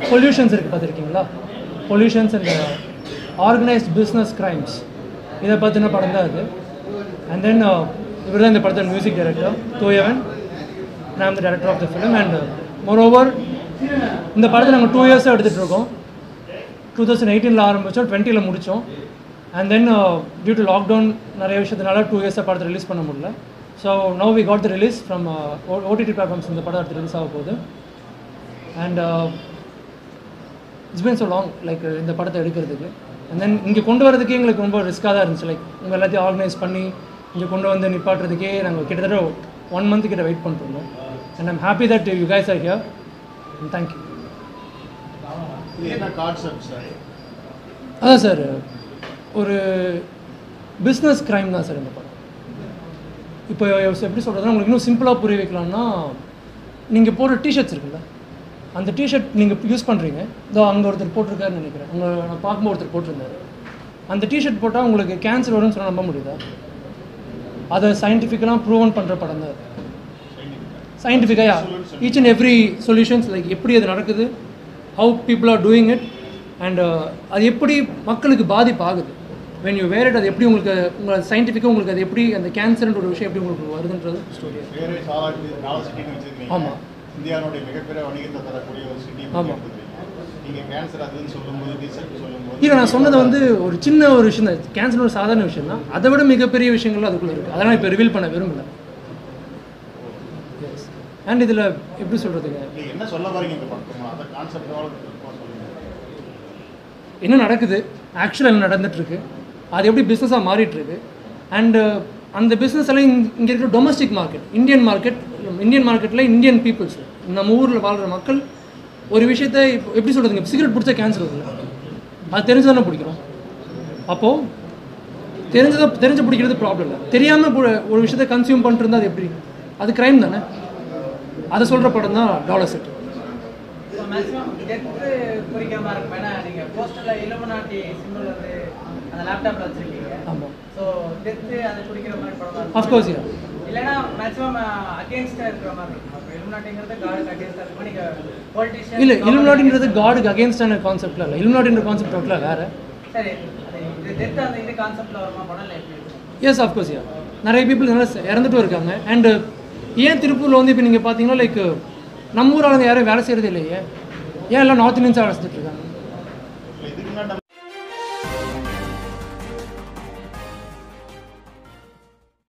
Pollutions இருக்குது பார்த்துருக்கீங்களா pollutions and organised business crimes இதை பற்றின படம் தான் அது அண்ட் தென் இவர் தான் இந்த படத்தோட மியூசிக் டைரக்டர் தூயவன் நான் the director of the film and moreover இந்த படத்தை நாங்கள் டூ இயர்ஸாக எடுத்துகிட்டு இருக்கோம் டூ தௌசண்ட் எயிட்டீனில் ஆரம்பித்தோம் டுவெண்ட்டியில் முடித்தோம் and then due to lockdown நிறைய விஷயத்தினால டூ இயர்ஸாக படத்தை ரிலீஸ் பண்ண முடியல so no we got the release from OTT platforms இந்த படம் அடுத்து ரிலீஸ் ஆக போகுது and it's been so long like இந்த படத்தை எடுக்கிறதுக்கு அண்ட் தென் இங்கே கொண்டு வரதுக்கே எங்களுக்கு ரொம்ப ரிஸ்க்காக தான் இருந்துச்சு லைக் உங்கள் எல்லாத்தையும் ஆர்கனைஸ் பண்ணி இங்கே கொண்டு வந்து நிப்பாட்டுறதுக்கே நாங்கள் கிட்டத்தட்ட ஒன் மந்த் கிட்ட வெயிட் பண்ணிருந்தோம் and I'm happy that you guys are here thank you இது என்ன கான்செப்ட் சார் அதான் சார் ஒரு பிஸ்னஸ் க்ரைம் தான் சார் இந்த படம் இப்போ எப்படி சொல்கிறதுனா உங்களுக்கு இன்னும் சிம்பிளாக புரிய வைக்கலாம்னா நீங்கள் போடுற டிஷர்ட்ஸ் இருக்குல்ல அந்த டிஷர்ட் நீங்கள் யூஸ் பண்ணுறீங்க இதோ அங்கே ஒருத்தர் போட்டிருக்காருன்னு நினைக்கிறேன் அங்கே நான் பார்க்கும்போது ஒருத்தர் போட்டிருந்தாரு அந்த டிஷர்ட் போட்டால் உங்களுக்கு கேன்சர் வரும்னு சொன்னால் நம்ப முடியுதா அதை சயின்டிஃபிக்கலாக ப்ரூவன் பண்ணுற படம் தான் சயின்டிஃபிக்காக each and every solutions like எப்படி அது நடக்குது how people are doing it and அது எப்படி மக்களுக்கு பாதிப்பு ஆகுது வென் யூ வேர் இட் அது எப்படி உங்களுக்கு உங்களை சயின்டிஃபிக்காக உங்களுக்கு அது எப்படி அந்த கேன்சர்ன்ற ஒரு விஷயம் எப்படி உங்களுக்கு வருதுன்றது ஸ்டோரி பேரே சாதாரண நாலு சிட்டின்னு வச்சிருக்கீங்க ஆமா. இந்தியாவுடைய மிகப்பெரிய வணிகத்தை தரக்கூடிய ஒரு சிட்டி ஆமா. நீங்க கேன்சர் அதுன்னு சொல்லும்போது டிசர்ட் சொல்லும்போது இல்லை நான் சொன்னது வந்து ஒரு சின்ன ஒரு விஷயம் தான் கேன்சர் ஒரு சாதாரண விஷயம் தான் அதை விட மிகப்பெரிய விஷயங்கள் அதுக்குள்ளே இருக்குது அதெல்லாம் இப்போ ரிவீல் பண்ண விரும்பல அண்ட் இதில் எப்படி சொல்கிறதுங்க நீங்க என்ன சொல்ல வரீங்க இந்த படமா அந்த கான்செப்டோட சொல்லுங்க என்ன நடக்குது ஆக்சுவலாக என்ன நடந்துட்டு இருக்கு அது எப்படி பிஸ்னஸாக மாறிட்டு இருக்கு அண்டு அந்த பிஸ்னஸ் எல்லாம் இங்கே இருக்கிற domestic market Indian market Indian மார்க்கெட்டில் இந்தியன் பீப்புள்ஸ் நம்ம ஊரில் வாழ்கிற மக்கள் ஒரு விஷயத்தை இப்போ எப்படி சொல்கிறதுங்க சிகரெட் பிடிச்சா கேன்சர் வருதுல்ல அது தெரிஞ்சு தானே பிடிக்கிறோம் அப்போது தெரிஞ்சதை தெரிஞ்சு பிடிக்கிறது ப்ராப்ளம் இல்லை தெரியாமல் ஒரு விஷயத்தை கன்சியூம் பண்ணிட்டு இருந்தால் அது எப்படி அது க்ரைம் தானே அதை சொல்கிற படம் தான் dollar set so maximum death குறிக்காம இருக்கும் ஏன்னா நீங்கள் போஸ்டரில் இலுமநாட்டி சிம்பிள் வந்து அந்த லேப்டாப்பில் வச்சுருக்கீங்க ஆமாம் ஸோ டெத்து அதை குறிக்கிற மாதிரி படமா இருக்கும் அஃப்கோர்ஸ் யா இல்லைன்னா மேக்ஸிமம் அகேன்ஸ்டாக இருக்கிற மாதிரி இருக்கும் அப்போ இலுமநாட்டிங்கிறது காடுக்கு அகேன்ஸ்டாக இருக்கும் நீங்கள் பொலிட்டிஷியன் இல்லை இலுமினாட்டின்றது காடுக்கு அகேன்ஸ்டான கான்செப்ட்ல இல்லை இலுமினாட்டின்ற கான்செப்ட் டோட்டலாக வேறு சரி அது இது டெத்து அந்த இது கான்செப்டில் வருமா படம் இல்லை எப்படி இருக்கும் எஸ் அஃப்கோர்ஸ் யா நிறைய பீப்புள் நல்லா செ- இறந்துட்டும் இருக்காங்க அண்டு ஏன் திருப்பூரில் வந்து இப்போ நீங்கள் பார்த்தீங்கன்னா லைக் நம்ம ஊர் ஆளுங்க யாரும் வேலை செய்கிறது இல்லையே ஏன் எல்லாம் நார்த் இந்தியன்ஸாக வேலை செஞ்சுட்டு இருக்காங்க